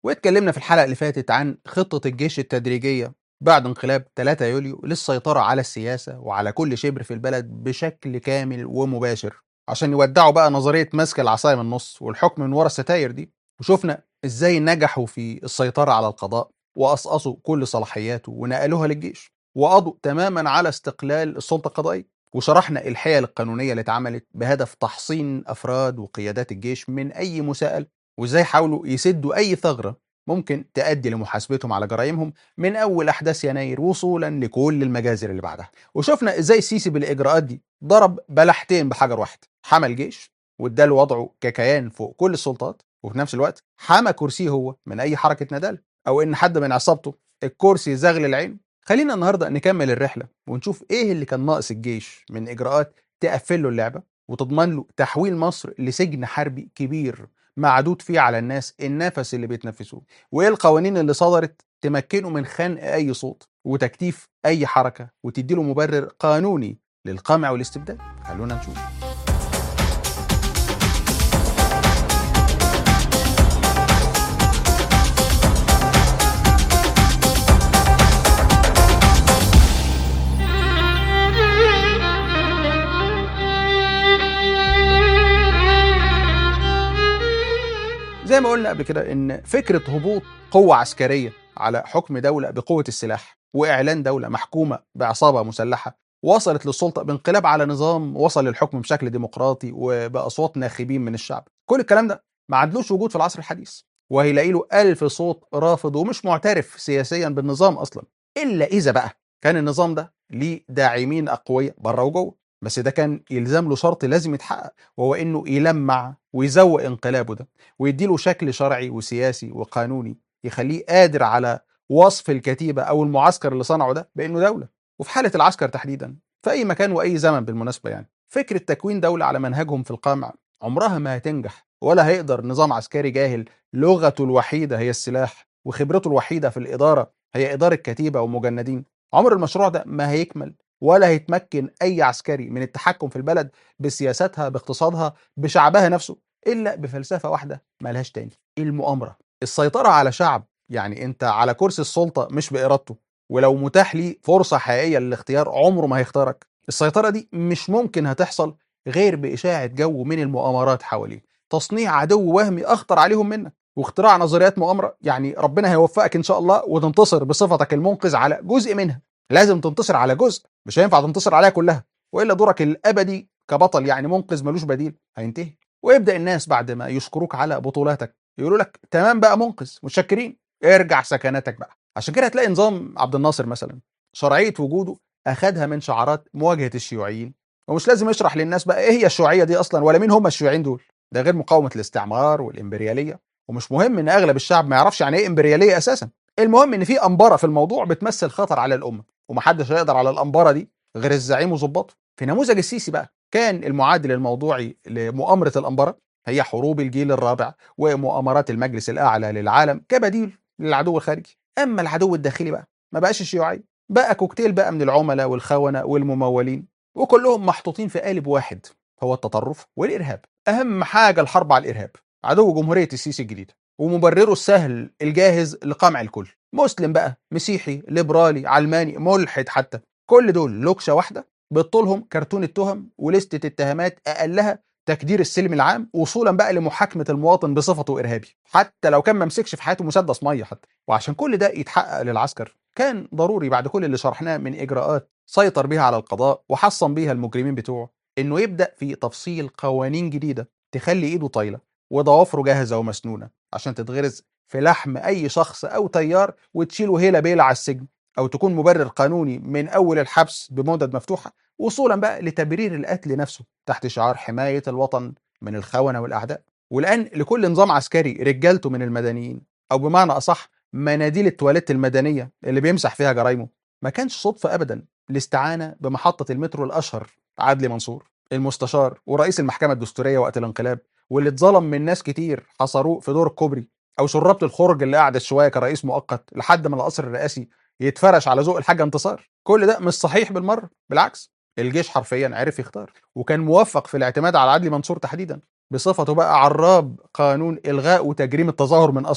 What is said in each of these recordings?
واتكلمنا في الحلقة اللي فاتت عن خطة الجيش التدريجية بعد انقلاب 3 يوليو للسيطرة على السياسة وعلى كل شبر في البلد بشكل كامل ومباشر عشان يودعوا بقى نظرية مسك العصاية من النص والحكم من ورا الستاير دي وشفنا ازاي نجحوا في السيطرة على القضاء وقصقصوا كل صلاحياته ونقلوها للجيش وقضوا تماما على استقلال السلطة القضائية وشرحنا الحيل القانونية اللي اتعملت بهدف تحصين أفراد وقيادات الجيش من أي مساءلة وازاي حاولوا يسدوا أي ثغرة ممكن تؤدي لمحاسبتهم على جرائمهم من أول أحداث يناير وصولا لكل المجازر اللي بعدها وشفنا ازاي السيسي بالإجراءات دي ضرب بلحتين بحجر واحد حمى الجيش واداله وضعه ككيان فوق كل السلطات وفي نفس الوقت حمى كرسيه هو من أي حركة ندال أو إن حد من عصابته الكرسي زغل العين خلينا النهارده نكمل الرحله ونشوف ايه اللي كان ناقص الجيش من اجراءات تقفل له اللعبه وتضمن له تحويل مصر لسجن حربي كبير معدود فيه على الناس النفس اللي بيتنفسوه وايه القوانين اللي صدرت تمكنه من خنق اي صوت وتكتيف اي حركه وتديله مبرر قانوني للقمع والاستبداد خلونا نشوف زي ما قلنا قبل كده ان فكره هبوط قوه عسكريه على حكم دوله بقوه السلاح واعلان دوله محكومه بعصابه مسلحه وصلت للسلطه بانقلاب على نظام وصل للحكم بشكل ديمقراطي وباصوات ناخبين من الشعب كل الكلام ده ما عندلوش وجود في العصر الحديث وهيلاقي له ألف صوت رافض ومش معترف سياسيا بالنظام اصلا الا اذا بقى كان النظام ده ليه داعمين اقوياء بره وجوه بس ده كان يلزم له شرط لازم يتحقق وهو انه يلمع ويزوق انقلابه ده ويديله شكل شرعي وسياسي وقانوني يخليه قادر على وصف الكتيبه او المعسكر اللي صنعه ده بانه دوله وفي حاله العسكر تحديدا في اي مكان واي زمن بالمناسبه يعني فكره تكوين دوله على منهجهم في القمع عمرها ما هتنجح ولا هيقدر نظام عسكري جاهل لغته الوحيده هي السلاح وخبرته الوحيده في الاداره هي اداره كتيبه ومجندين عمر المشروع ده ما هيكمل ولا هيتمكن اي عسكري من التحكم في البلد بسياستها باقتصادها بشعبها نفسه الا بفلسفه واحده مالهاش تاني المؤامره السيطره على شعب يعني انت على كرسي السلطه مش بارادته ولو متاح ليه فرصه حقيقيه للاختيار عمره ما هيختارك السيطره دي مش ممكن هتحصل غير باشاعه جو من المؤامرات حواليه تصنيع عدو وهمي اخطر عليهم منك واختراع نظريات مؤامره يعني ربنا هيوفقك ان شاء الله وتنتصر بصفتك المنقذ على جزء منها لازم تنتصر على جزء مش هينفع تنتصر عليها كلها والا دورك الابدي كبطل يعني منقذ ملوش بديل هينتهي ويبدا الناس بعد ما يشكروك على بطولاتك يقولوا لك تمام بقى منقذ متشكرين ارجع سكناتك بقى عشان كده هتلاقي نظام عبد الناصر مثلا شرعيه وجوده اخدها من شعارات مواجهه الشيوعيين ومش لازم يشرح للناس بقى ايه هي الشيوعيه دي اصلا ولا مين هم الشيوعيين دول ده غير مقاومه الاستعمار والامبرياليه ومش مهم ان اغلب الشعب ما يعرفش يعني ايه امبرياليه اساسا المهم ان في انبره في الموضوع بتمثل خطر على الامه ومحدش هيقدر على الانبره دي غير الزعيم وظباطه في نموذج السيسي بقى كان المعادل الموضوعي لمؤامره الانبره هي حروب الجيل الرابع ومؤامرات المجلس الاعلى للعالم كبديل للعدو الخارجي اما العدو الداخلي بقى ما بقاش الشيوعي بقى كوكتيل بقى من العملاء والخونه والممولين وكلهم محطوطين في قالب واحد هو التطرف والارهاب اهم حاجه الحرب على الارهاب عدو جمهوريه السيسي الجديده ومبرره السهل الجاهز لقمع الكل مسلم بقى مسيحي ليبرالي علماني ملحد حتى كل دول لوكشه واحده بتطولهم كرتون التهم ولستة اتهامات اقلها تكدير السلم العام وصولا بقى لمحاكمه المواطن بصفته ارهابي حتى لو كان ما مسكش في حياته مسدس ميه حتى وعشان كل ده يتحقق للعسكر كان ضروري بعد كل اللي شرحناه من اجراءات سيطر بيها على القضاء وحصن بيها المجرمين بتوعه انه يبدا في تفصيل قوانين جديده تخلي ايده طايله وضوافره جاهزه ومسنونه عشان تتغرز في لحم اي شخص او تيار وتشيله هيلا بيلا على السجن او تكون مبرر قانوني من اول الحبس بمدد مفتوحه وصولا بقى لتبرير القتل نفسه تحت شعار حمايه الوطن من الخونه والاعداء والان لكل نظام عسكري رجالته من المدنيين او بمعنى اصح مناديل التواليت المدنيه اللي بيمسح فيها جرايمه ما كانش صدفه ابدا الاستعانه بمحطه المترو الاشهر عدلي منصور المستشار ورئيس المحكمه الدستوريه وقت الانقلاب واللي اتظلم من ناس كتير حصروه في دور الكوبري او شربت الخرج اللي قعدت شويه كرئيس مؤقت لحد ما القصر الرئاسي يتفرش على ذوق الحاجه انتصار كل ده مش صحيح بالمره بالعكس الجيش حرفيا عرف يختار وكان موفق في الاعتماد على عدلي منصور تحديدا بصفته بقى عراب قانون الغاء وتجريم التظاهر من اصله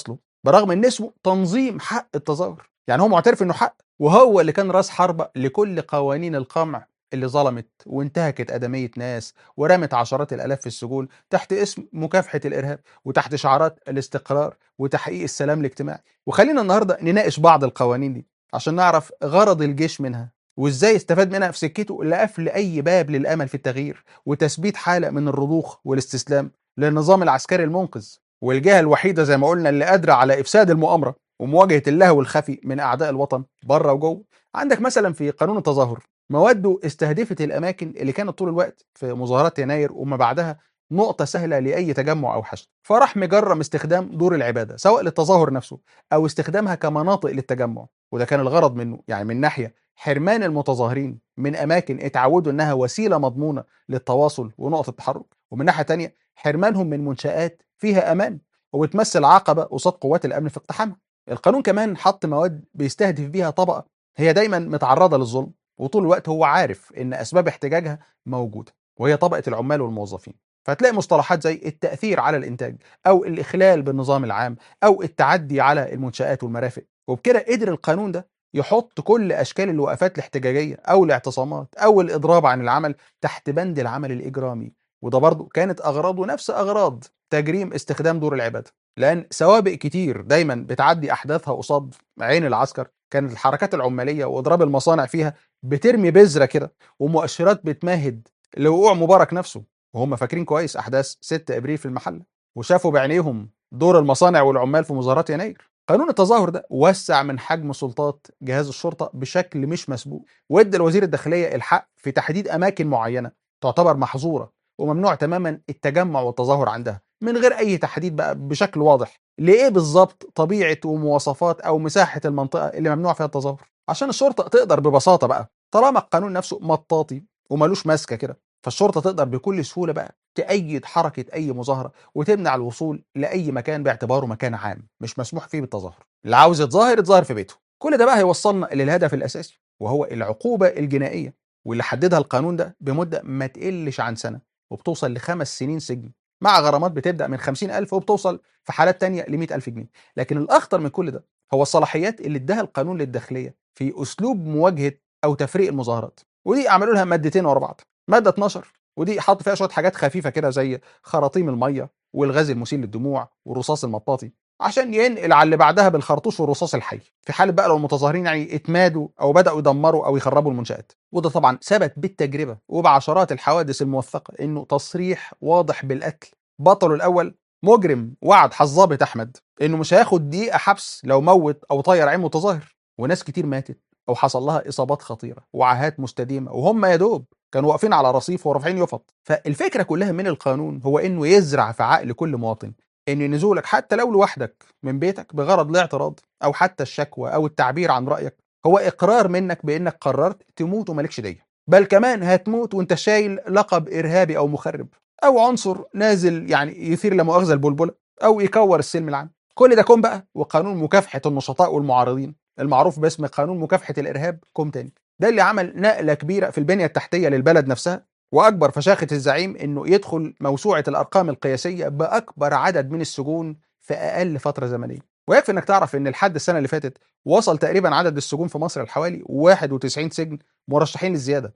برغم ان اسمه تنظيم حق التظاهر يعني هو معترف انه حق وهو اللي كان راس حربة لكل قوانين القمع اللي ظلمت وانتهكت ادميه ناس ورمت عشرات الالاف في السجون تحت اسم مكافحه الارهاب وتحت شعارات الاستقرار وتحقيق السلام الاجتماعي وخلينا النهارده نناقش بعض القوانين دي عشان نعرف غرض الجيش منها وازاي استفاد منها في سكته لقفل اي باب للامل في التغيير وتثبيت حاله من الرضوخ والاستسلام للنظام العسكري المنقذ والجهه الوحيده زي ما قلنا اللي قادره على افساد المؤامره ومواجهه اللهو الخفي من اعداء الوطن بره وجوه عندك مثلا في قانون التظاهر مواده استهدفت الاماكن اللي كانت طول الوقت في مظاهرات يناير وما بعدها نقطة سهلة لأي تجمع أو حشد فراح مجرم استخدام دور العبادة سواء للتظاهر نفسه أو استخدامها كمناطق للتجمع وده كان الغرض منه يعني من ناحية حرمان المتظاهرين من أماكن اتعودوا إنها وسيلة مضمونة للتواصل ونقطة التحرك ومن ناحية تانية حرمانهم من منشآت فيها أمان وبتمثل عقبة قصاد قوات الأمن في اقتحامها القانون كمان حط مواد بيستهدف بيها طبقة هي دايما متعرضة للظلم وطول الوقت هو عارف ان اسباب احتجاجها موجوده وهي طبقه العمال والموظفين فتلاقي مصطلحات زي التاثير على الانتاج او الاخلال بالنظام العام او التعدي على المنشات والمرافق وبكده قدر القانون ده يحط كل اشكال الوقفات الاحتجاجيه او الاعتصامات او الاضراب عن العمل تحت بند العمل الاجرامي وده برضه كانت اغراضه نفس اغراض تجريم استخدام دور العباده لان سوابق كتير دايما بتعدي احداثها قصاد عين العسكر كانت الحركات العماليه واضراب المصانع فيها بترمي بذره كده ومؤشرات بتمهد لوقوع مبارك نفسه وهم فاكرين كويس احداث 6 ابريل في المحله وشافوا بعينيهم دور المصانع والعمال في مظاهرات يناير قانون التظاهر ده وسع من حجم سلطات جهاز الشرطه بشكل مش مسبوق وادى لوزير الداخليه الحق في تحديد اماكن معينه تعتبر محظوره وممنوع تماما التجمع والتظاهر عندها من غير اي تحديد بقى بشكل واضح لايه بالظبط طبيعه ومواصفات او مساحه المنطقه اللي ممنوع فيها التظاهر عشان الشرطه تقدر ببساطه بقى طالما القانون نفسه مطاطي وملوش ماسكه كده فالشرطه تقدر بكل سهوله بقى تأيد حركه اي مظاهره وتمنع الوصول لاي مكان باعتباره مكان عام مش مسموح فيه بالتظاهر اللي عاوز يتظاهر يتظاهر في بيته كل ده بقى هيوصلنا للهدف الاساسي وهو العقوبه الجنائيه واللي حددها القانون ده بمده ما تقلش عن سنه وبتوصل لخمس سنين سجن مع غرامات بتبدا من 50000 وبتوصل في حالات تانية ل 100000 جنيه لكن الاخطر من كل ده هو الصلاحيات اللي اداها القانون للداخليه في اسلوب مواجهه او تفريق المظاهرات ودي عملوا لها مادتين ورا بعض ماده 12 ودي حط فيها شويه حاجات خفيفه كده زي خراطيم الميه والغاز المسيل للدموع والرصاص المطاطي عشان ينقل على اللي بعدها بالخرطوش والرصاص الحي في حاله بقى لو المتظاهرين يعني اتمادوا او بداوا يدمروا او يخربوا المنشات وده طبعا ثبت بالتجربه وبعشرات الحوادث الموثقه انه تصريح واضح بالقتل بطله الاول مجرم وعد حظابة احمد انه مش هياخد دقيقه حبس لو موت او طير عين متظاهر وناس كتير ماتت او حصل لها اصابات خطيره وعاهات مستديمه وهم يا دوب كانوا واقفين على رصيف ورافعين يفط فالفكره كلها من القانون هو انه يزرع في عقل كل مواطن ان نزولك حتى لو لوحدك من بيتك بغرض الاعتراض او حتى الشكوى او التعبير عن رايك هو اقرار منك بانك قررت تموت ومالكش ديه بل كمان هتموت وانت شايل لقب ارهابي او مخرب او عنصر نازل يعني يثير لا مؤاخذه البلبله او يكور السلم العام كل ده كوم بقى وقانون مكافحه النشطاء والمعارضين المعروف باسم قانون مكافحه الارهاب كوم تاني ده اللي عمل نقله كبيره في البنيه التحتيه للبلد نفسها واكبر فشاخه الزعيم انه يدخل موسوعه الارقام القياسيه باكبر عدد من السجون في اقل فتره زمنيه ويكفي انك تعرف ان لحد السنه اللي فاتت وصل تقريبا عدد السجون في مصر لحوالي 91 سجن مرشحين للزياده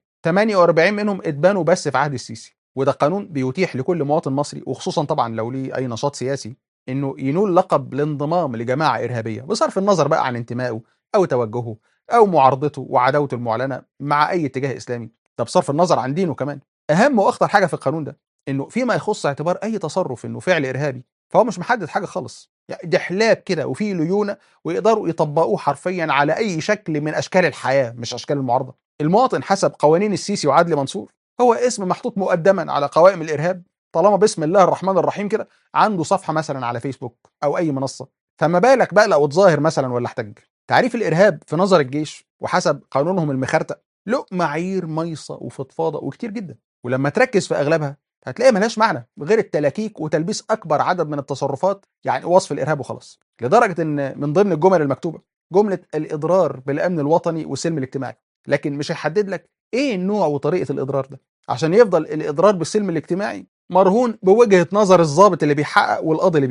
48 منهم اتبانوا بس في عهد السيسي وده قانون بيتيح لكل مواطن مصري وخصوصا طبعا لو ليه اي نشاط سياسي انه ينول لقب الانضمام لجماعه ارهابيه بصرف النظر بقى عن انتمائه او توجهه او معارضته وعداوته المعلنه مع اي اتجاه اسلامي ده بصرف النظر عن دينه كمان اهم واخطر حاجه في القانون ده انه فيما يخص اعتبار اي تصرف انه فعل ارهابي فهو مش محدد حاجه خالص يعني ده حلاب كده وفيه ليونه ويقدروا يطبقوه حرفيا على اي شكل من اشكال الحياه مش اشكال المعارضه المواطن حسب قوانين السيسي وعدلي منصور هو اسم محطوط مقدما على قوائم الارهاب طالما بسم الله الرحمن الرحيم كده عنده صفحه مثلا على فيسبوك او اي منصه فما بالك بقى لو اتظاهر مثلا ولا احتج تعريف الارهاب في نظر الجيش وحسب قانونهم المخرتق له معايير ميصه وفضفاضه وكتير جدا ولما تركز في اغلبها هتلاقي ملهاش معنى غير التلاكيك وتلبيس اكبر عدد من التصرفات يعني وصف الارهاب وخلاص لدرجه ان من ضمن الجمل المكتوبه جمله الاضرار بالامن الوطني والسلم الاجتماعي لكن مش هيحدد لك ايه النوع وطريقه الاضرار ده عشان يفضل الاضرار بالسلم الاجتماعي مرهون بوجهه نظر الضابط اللي بيحقق والقاضي اللي بيحكم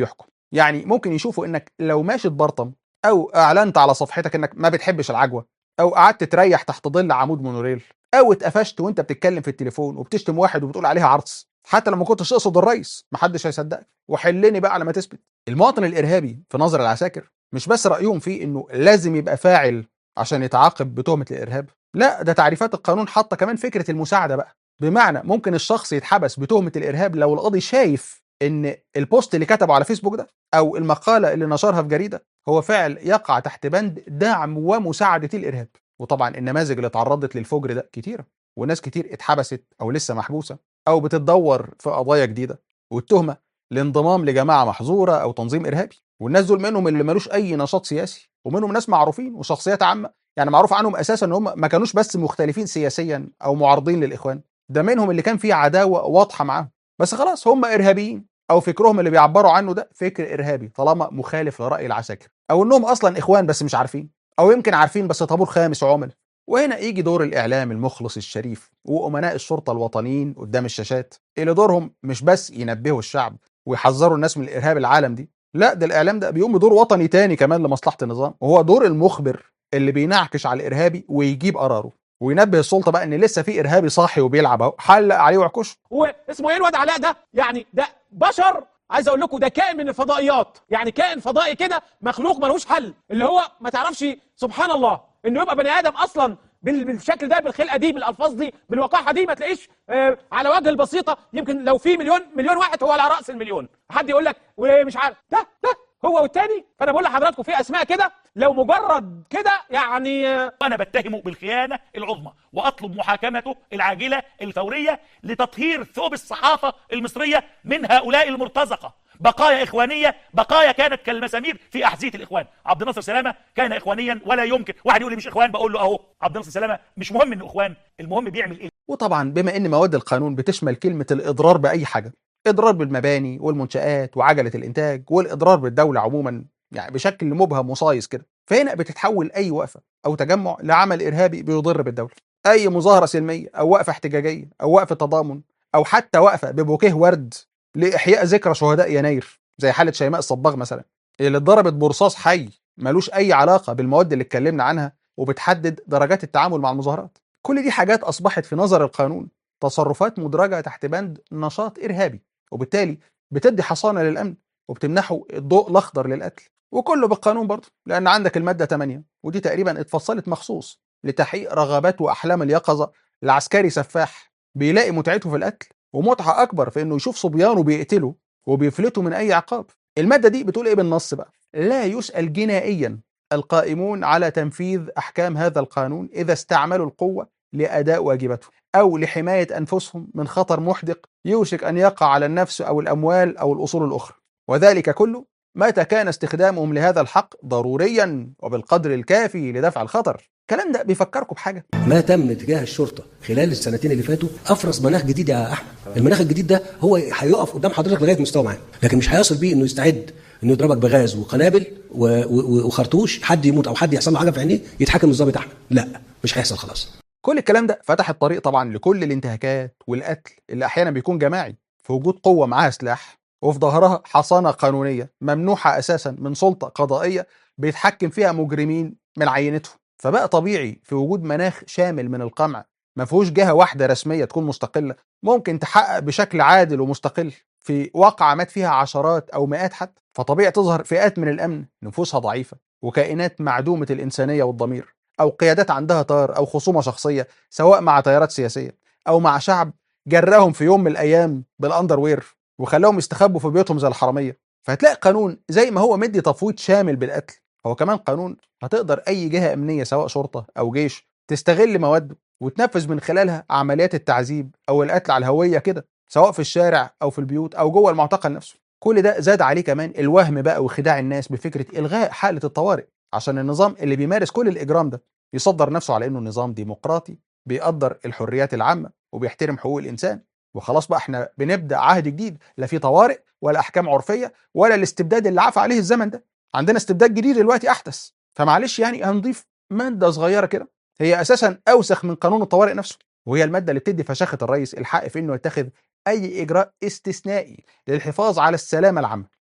يعني ممكن يشوفوا انك لو ماشي تبرطم او اعلنت على صفحتك انك ما بتحبش العجوه او قعدت تريح تحت ظل عمود مونوريل او اتقفشت وانت بتتكلم في التليفون وبتشتم واحد وبتقول عليها عرس حتى لما كنتش تقصد الرئيس محدش هيصدقك وحلني بقى على ما تثبت المواطن الارهابي في نظر العساكر مش بس رايهم فيه انه لازم يبقى فاعل عشان يتعاقب بتهمه الارهاب لا ده تعريفات القانون حاطه كمان فكره المساعده بقى بمعنى ممكن الشخص يتحبس بتهمه الارهاب لو القاضي شايف ان البوست اللي كتبه على فيسبوك ده او المقاله اللي نشرها في جريده هو فعل يقع تحت بند دعم ومساعده الارهاب وطبعا النماذج اللي اتعرضت للفجر ده كتيره وناس كتير اتحبست او لسه محبوسه او بتتدور في قضايا جديده والتهمه الانضمام لجماعه محظوره او تنظيم ارهابي والناس دول منهم اللي ملوش اي نشاط سياسي ومنهم ناس معروفين وشخصيات عامه يعني معروف عنهم اساسا ان هم ما كانوش بس مختلفين سياسيا او معارضين للاخوان ده منهم اللي كان فيه عداوه واضحه معاهم بس خلاص هم ارهابيين او فكرهم اللي بيعبروا عنه ده فكر ارهابي طالما مخالف لراي العساكر او انهم اصلا اخوان بس مش عارفين او يمكن عارفين بس طابور خامس وعمل وهنا يجي دور الاعلام المخلص الشريف وامناء الشرطه الوطنيين قدام الشاشات اللي دورهم مش بس ينبهوا الشعب ويحذروا الناس من الارهاب العالم دي لا ده الاعلام ده بيقوم بدور وطني تاني كمان لمصلحه النظام وهو دور المخبر اللي بينعكش على الارهابي ويجيب قراره وينبه السلطه بقى ان لسه في ارهابي صاحي وبيلعب اهو حلق عليه وعكشه هو اسمه ايه الواد علاء ده يعني ده بشر عايز اقول لكم ده كائن من الفضائيات يعني كائن فضائي كده مخلوق ملوش حل اللي هو ما تعرفش سبحان الله انه يبقى بني ادم اصلا بال- بالشكل ده بالخلقه دي بالالفاظ دي بالوقاحه دي ما تلاقيش آه، على وجه البسيطه يمكن لو في مليون مليون واحد هو على راس المليون حد يقول لك ومش عارف ده ده هو والتاني فانا بقول لحضراتكم في اسماء كده لو مجرد كده يعني آه، وانا بتهمه بالخيانه العظمى واطلب محاكمته العاجله الفوريه لتطهير ثوب الصحافه المصريه من هؤلاء المرتزقه بقايا اخوانيه بقايا كانت كالمسامير في احذيه الاخوان عبد الناصر سلامه كان اخوانيا ولا يمكن واحد يقول لي مش اخوان بقول له اهو عبد الناصر سلامه مش مهم انه اخوان المهم بيعمل ايه وطبعا بما ان مواد القانون بتشمل كلمه الاضرار باي حاجه اضرار بالمباني والمنشات وعجله الانتاج والاضرار بالدوله عموما يعني بشكل مبهم وصايص كده فهنا بتتحول اي وقفه او تجمع لعمل ارهابي بيضر بالدوله اي مظاهره سلميه او وقفه احتجاجيه او وقفه تضامن او حتى وقفه ببوكيه ورد لاحياء ذكرى شهداء يناير زي حاله شيماء الصباغ مثلا اللي اتضربت برصاص حي ملوش اي علاقه بالمواد اللي اتكلمنا عنها وبتحدد درجات التعامل مع المظاهرات كل دي حاجات اصبحت في نظر القانون تصرفات مدرجه تحت بند نشاط ارهابي وبالتالي بتدي حصانه للامن وبتمنحه الضوء الاخضر للقتل وكله بالقانون برضه لان عندك الماده 8 ودي تقريبا اتفصلت مخصوص لتحقيق رغبات واحلام اليقظه لعسكري سفاح بيلاقي متعته في القتل ومتعه اكبر في انه يشوف صبيانه بيقتلوا وبيفلتوا من اي عقاب الماده دي بتقول ايه بالنص بقى لا يسال جنائيا القائمون على تنفيذ احكام هذا القانون اذا استعملوا القوه لاداء واجباتهم او لحمايه انفسهم من خطر محدق يوشك ان يقع على النفس او الاموال او الاصول الاخرى وذلك كله متى كان استخدامهم لهذا الحق ضروريا وبالقدر الكافي لدفع الخطر الكلام ده بيفكركم بحاجه ما تم تجاه الشرطه خلال السنتين اللي فاتوا افرز مناخ جديد يا احمد المناخ الجديد ده هو هيقف قدام حضرتك لغايه مستوى معين لكن مش هيصل بيه انه يستعد انه يضربك بغاز وقنابل و- و- وخرطوش حد يموت او حد يحصل له حاجه في عينيه يتحكم الضابط احمد لا مش هيحصل خلاص كل الكلام ده فتح الطريق طبعا لكل الانتهاكات والقتل اللي احيانا بيكون جماعي في وجود قوه معاها سلاح وفي ظهرها حصانه قانونيه ممنوحه اساسا من سلطه قضائيه بيتحكم فيها مجرمين من عينتهم فبقى طبيعي في وجود مناخ شامل من القمع ما فيهوش جهه واحده رسميه تكون مستقله ممكن تحقق بشكل عادل ومستقل في واقعة مات فيها عشرات او مئات حتى فطبيعي تظهر فئات من الامن نفوسها ضعيفه وكائنات معدومه الانسانيه والضمير او قيادات عندها طار او خصومه شخصيه سواء مع تيارات سياسيه او مع شعب جراهم في يوم من الايام بالاندروير وخلاهم يستخبوا في بيوتهم زي الحراميه فهتلاقي قانون زي ما هو مدي تفويض شامل بالقتل هو كمان قانون هتقدر اي جهه امنيه سواء شرطه او جيش تستغل مواده وتنفذ من خلالها عمليات التعذيب او القتل على الهويه كده سواء في الشارع او في البيوت او جوه المعتقل نفسه كل ده زاد عليه كمان الوهم بقى وخداع الناس بفكره الغاء حاله الطوارئ عشان النظام اللي بيمارس كل الاجرام ده يصدر نفسه على انه نظام ديمقراطي بيقدر الحريات العامه وبيحترم حقوق الانسان وخلاص بقى احنا بنبدا عهد جديد لا في طوارئ ولا احكام عرفيه ولا الاستبداد اللي عفى عليه الزمن ده عندنا استبداد جديد دلوقتي احدث فمعلش يعني هنضيف ماده صغيره كده هي اساسا اوسخ من قانون الطوارئ نفسه وهي الماده اللي بتدي فشاخه الرئيس الحق في انه يتخذ اي اجراء استثنائي للحفاظ على السلامه العامه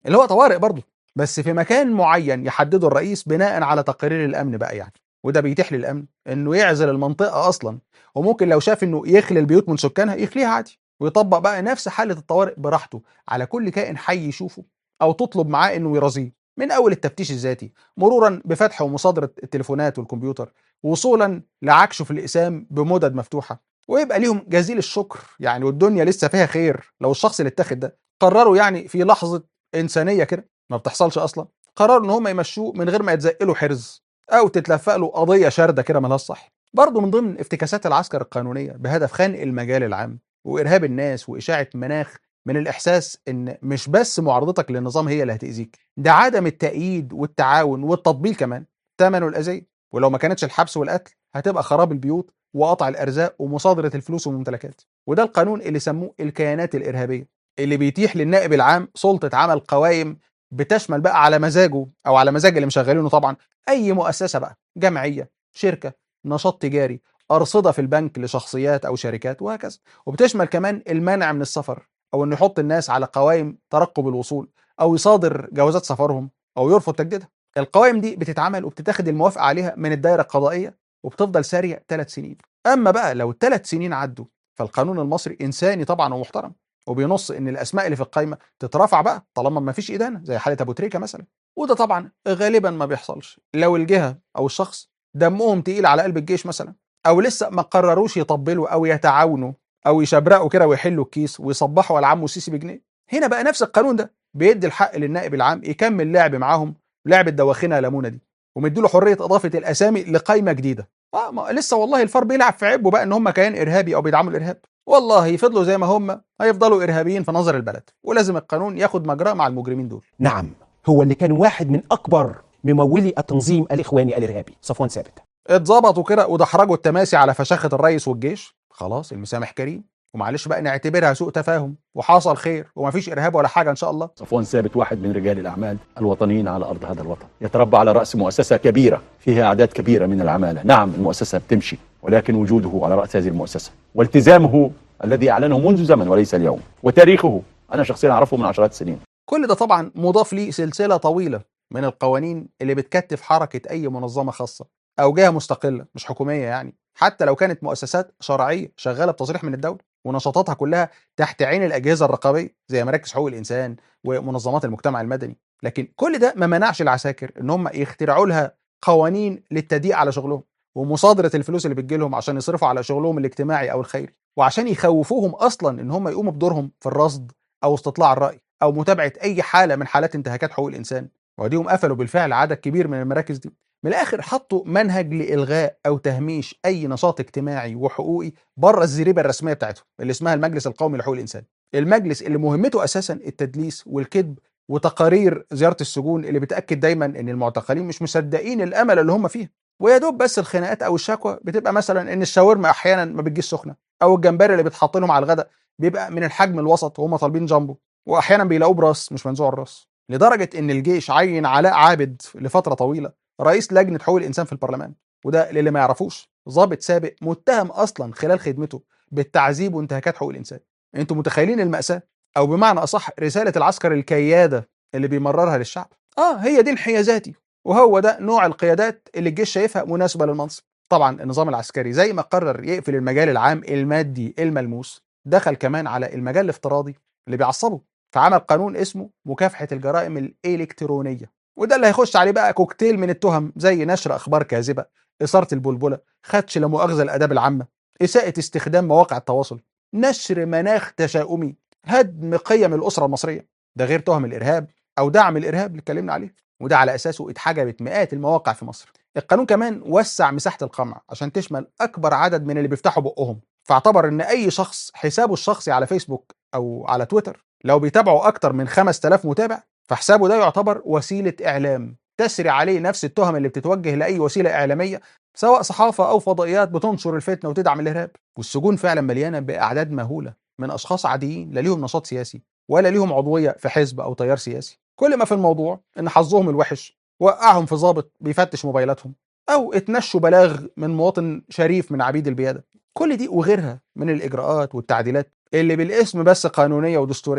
اللي هو طوارئ برضه بس في مكان معين يحدده الرئيس بناء على تقارير الامن بقى يعني وده بيتيح للامن انه يعزل المنطقه اصلا وممكن لو شاف انه يخلي البيوت من سكانها يخليها عادي ويطبق بقى نفس حاله الطوارئ براحته على كل كائن حي يشوفه او تطلب معاه انه يرازيه من اول التفتيش الذاتي مرورا بفتح ومصادره التليفونات والكمبيوتر وصولا لعكشه في الاقسام بمدد مفتوحه ويبقى ليهم جزيل الشكر يعني والدنيا لسه فيها خير لو الشخص اللي اتاخد ده قرروا يعني في لحظه انسانيه كده ما بتحصلش اصلا قرروا ان هم يمشوه من غير ما يتزق له حرز او تتلفق له قضيه شارده كده مالهاش صح برضه من ضمن افتكاسات العسكر القانونيه بهدف خنق المجال العام وارهاب الناس واشاعه مناخ من الاحساس ان مش بس معارضتك للنظام هي اللي هتاذيك ده عدم التأييد والتعاون والتطبيل كمان ثمنه الاذيه ولو ما كانتش الحبس والقتل هتبقى خراب البيوت وقطع الارزاق ومصادره الفلوس والممتلكات وده القانون اللي سموه الكيانات الارهابيه اللي بيتيح للنائب العام سلطه عمل قوائم بتشمل بقى على مزاجه او على مزاج اللي مشغلينه طبعا اي مؤسسه بقى جمعيه شركه نشاط تجاري ارصده في البنك لشخصيات او شركات وهكذا وبتشمل كمان المنع من السفر او انه يحط الناس على قوائم ترقب الوصول او يصادر جوازات سفرهم او يرفض تجديدها القوائم دي بتتعمل وبتتاخد الموافقه عليها من الدائره القضائيه وبتفضل ساريه ثلاث سنين اما بقى لو الثلاث سنين عدوا فالقانون المصري انساني طبعا ومحترم وبينص ان الاسماء اللي في القائمه تترفع بقى طالما ما فيش ادانه زي حاله ابو تريكه مثلا وده طبعا غالبا ما بيحصلش لو الجهه او الشخص دمهم تقيل على قلب الجيش مثلا او لسه ما قرروش يطبلوا او يتعاونوا او يشبرقوا كده ويحلوا الكيس ويصبحوا على عمو السيسي بجنيه هنا بقى نفس القانون ده بيدي الحق للنائب العام يكمل لعب معاهم لعبه دوخنا لمونه دي ومديله حريه اضافه الاسامي لقائمه جديده اه ما لسه والله الفار بيلعب في عبه بقى ان هم كيان ارهابي او بيدعموا الارهاب والله فضلوا زي ما هم هيفضلوا ارهابيين في نظر البلد ولازم القانون ياخد مجراه مع المجرمين دول نعم هو اللي كان واحد من أكبر ممولي التنظيم الإخواني الإرهابي صفوان ثابت اتظبطوا كده ودحرجوا التماسي على فشاخه الرئيس والجيش خلاص المسامح كريم ومعلش بقى نعتبرها سوء تفاهم وحصل خير ومفيش ارهاب ولا حاجه ان شاء الله صفوان ثابت واحد من رجال الأعمال الوطنيين على أرض هذا الوطن يتربى على رأس مؤسسة كبيرة فيها أعداد كبيرة من العمالة نعم المؤسسة بتمشي ولكن وجوده على رأس هذه المؤسسة والتزامه الذي أعلنه منذ زمن وليس اليوم وتاريخه أنا شخصيا أعرفه من عشرات السنين كل ده طبعا مضاف ليه سلسله طويله من القوانين اللي بتكتف حركه اي منظمه خاصه او جهه مستقله مش حكوميه يعني حتى لو كانت مؤسسات شرعيه شغاله بتصريح من الدوله ونشاطاتها كلها تحت عين الاجهزه الرقابيه زي مراكز حقوق الانسان ومنظمات المجتمع المدني لكن كل ده ما منعش العساكر ان هم يخترعوا لها قوانين للتضييق على شغلهم ومصادره الفلوس اللي بتجيلهم عشان يصرفوا على شغلهم الاجتماعي او الخيري وعشان يخوفوهم اصلا ان هم يقوموا بدورهم في الرصد او استطلاع الراي او متابعه اي حاله من حالات انتهاكات حقوق الانسان واديهم قفلوا بالفعل عدد كبير من المراكز دي من الاخر حطوا منهج لالغاء او تهميش اي نشاط اجتماعي وحقوقي بره الزريبه الرسميه بتاعتهم اللي اسمها المجلس القومي لحقوق الانسان المجلس اللي مهمته اساسا التدليس والكذب وتقارير زياره السجون اللي بتاكد دايما ان المعتقلين مش مصدقين الامل اللي هم فيه ويا دوب بس الخناقات او الشكوى بتبقى مثلا ان الشاورما احيانا ما بتجيش سخنه او الجمبري اللي بيتحط لهم على الغداء بيبقى من الحجم الوسط وهم طالبين جامبو واحيانا بيلاقوه براس مش منزوع الراس لدرجه ان الجيش عين علاء عابد لفتره طويله رئيس لجنه حقوق الانسان في البرلمان وده للي ما يعرفوش ضابط سابق متهم اصلا خلال خدمته بالتعذيب وانتهاكات حقوق الانسان انتوا متخيلين الماساه او بمعنى اصح رساله العسكر الكياده اللي بيمررها للشعب اه هي دي انحيازاتي وهو ده نوع القيادات اللي الجيش شايفها مناسبه للمنصب طبعا النظام العسكري زي ما قرر يقفل المجال العام المادي الملموس دخل كمان على المجال الافتراضي اللي بيعصبه فعمل قانون اسمه مكافحه الجرائم الالكترونيه وده اللي هيخش عليه بقى كوكتيل من التهم زي نشر اخبار كاذبه اثاره البلبله خدش لا مؤاخذه الاداب العامه اساءه استخدام مواقع التواصل نشر مناخ تشاؤمي هدم قيم الاسره المصريه ده غير تهم الارهاب او دعم الارهاب اللي اتكلمنا عليه وده على اساسه اتحجبت مئات المواقع في مصر القانون كمان وسع مساحه القمع عشان تشمل اكبر عدد من اللي بيفتحوا بقهم فاعتبر ان اي شخص حسابه الشخصي على فيسبوك او على تويتر لو بيتابعوا اكتر من 5000 متابع فحسابه ده يعتبر وسيله اعلام تسري عليه نفس التهم اللي بتتوجه لاي وسيله اعلاميه سواء صحافه او فضائيات بتنشر الفتنه وتدعم الارهاب والسجون فعلا مليانه باعداد مهوله من اشخاص عاديين لا ليهم نشاط سياسي ولا ليهم عضويه في حزب او تيار سياسي كل ما في الموضوع ان حظهم الوحش وقعهم في ضابط بيفتش موبايلاتهم او اتنشوا بلاغ من مواطن شريف من عبيد البياده كل دي وغيرها من الاجراءات والتعديلات اللي بالاسم بس قانونيه ودستوريه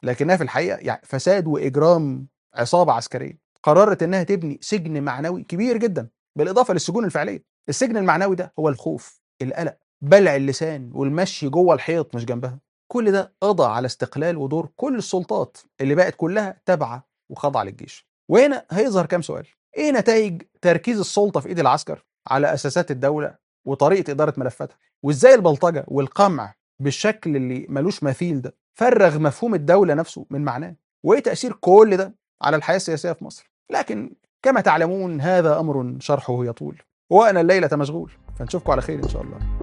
لكنها في الحقيقه يعني فساد واجرام عصابه عسكريه قررت انها تبني سجن معنوي كبير جدا بالاضافه للسجون الفعليه السجن المعنوي ده هو الخوف القلق بلع اللسان والمشي جوه الحيط مش جنبها كل ده قضى على استقلال ودور كل السلطات اللي بقت كلها تابعه وخاضعه للجيش وهنا هيظهر كام سؤال ايه نتائج تركيز السلطه في ايد العسكر على اساسات الدوله وطريقه اداره ملفاتها وازاي البلطجه والقمع بالشكل اللي ملوش مثيل ده فرغ مفهوم الدوله نفسه من معناه وايه تاثير كل ده على الحياه السياسيه في مصر لكن كما تعلمون هذا امر شرحه يطول وانا الليله مشغول فنشوفكم على خير ان شاء الله